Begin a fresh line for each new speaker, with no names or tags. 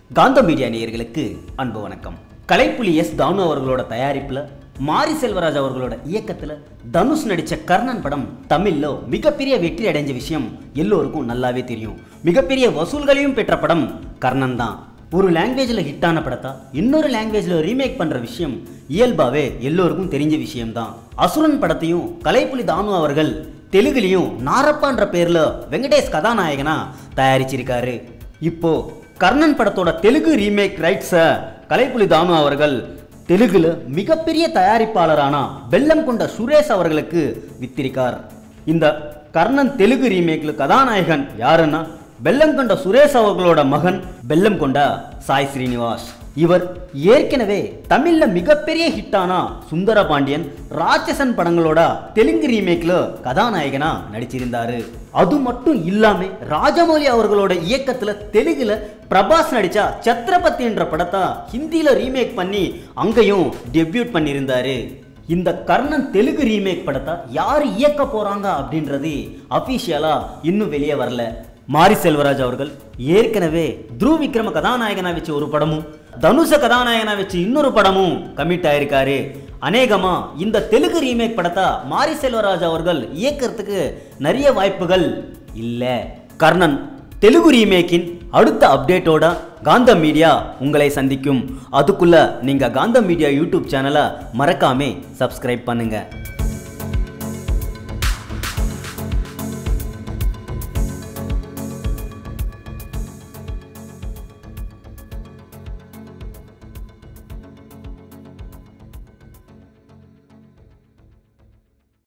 காந்த மீடியா நேயர்களுக்கு அன்பு வணக்கம் கலைப்புலி எஸ் தானு அவர்களோட தயாரிப்புல மாரி செல்வராஜ் அவர்களோட இயக்கத்துல தனுஷ் நடிச்ச கர்ணன் படம் தமிழ்ல மிகப்பெரிய வெற்றி அடைஞ்ச விஷயம் எல்லோருக்கும் நல்லாவே தெரியும் மிகப்பெரிய வசூல்களையும் பெற்ற படம் கர்ணன் தான் ஒரு லாங்குவேஜில் ஹிட்டான படத்தை இன்னொரு லாங்குவேஜில் ரீமேக் பண்ணுற விஷயம் இயல்பாகவே எல்லோருக்கும் தெரிஞ்ச விஷயம்தான் அசுரன் படத்தையும் கலைப்புலி தானு அவர்கள் தெலுங்குலையும் நாரப்பான்ற பேரில் வெங்கடேஷ் கதாநாயகனா தயாரிச்சிருக்காரு இப்போ கர்ணன் படத்தோட தெலுங்கு ரீமேக் ரைட்ஸை கலைப்புலி தானு அவர்கள் தெலுங்குல மிகப்பெரிய தயாரிப்பாளரான பெல்லம் கொண்ட சுரேஷ் அவர்களுக்கு வித்திருக்கார் இந்த கர்ணன் தெலுங்கு ரீமேக்ல கதாநாயகன் யாருன்னா பெல்லம் கொண்ட சுரேஷ் அவர்களோட மகன் பெல்லம் கொண்ட சாய் ஸ்ரீனிவாஸ் இவர் ஏற்கனவே தமிழ்ல மிகப்பெரிய ஹிட்டானா சுந்தர பாண்டியன் ராட்சசன் படங்களோட தெலுங்கு ரீமேக்ல கதாநாயகனா நடிச்சிருந்தாரு அது மட்டும் இல்லாம ராஜமௌலி அவர்களோட இயக்கத்துல தெலுங்குல பிரபாஸ் நடிச்சா சத்ரபதி என்ற படத்தை ஹிந்தியில ரீமேக் பண்ணி அங்கேயும் டெபியூட் பண்ணியிருந்தாரு இந்த கர்ணன் தெலுங்கு ரீமேக் படத்தை யார் இயக்க போறாங்க அப்படின்றது அஃபீஷியலா இன்னும் வெளியே வரல மாரி செல்வராஜ் அவர்கள் ஏற்கனவே த்ருவ் விக்ரம கதாநாயகனா வச்சு ஒரு படமும் தனுஷ கதாநாயகனா வச்சு இன்னொரு படமும் கமிட் ஆயிருக்காரு அநேகமா இந்த தெலுங்கு ரீமேக் படத்தை மாரி செல்வராஜ் அவர்கள் இயக்கிறதுக்கு நிறைய வாய்ப்புகள் இல்லை கர்ணன் தெலுங்கு ரீமேக்கின் அடுத்த அப்டேட்டோட காந்த மீடியா உங்களை சந்திக்கும் அதுக்குள்ள நீங்க காந்த மீடியா யூடியூப் சேனலை மறக்காம சப்ஸ்கிரைப் பண்ணுங்க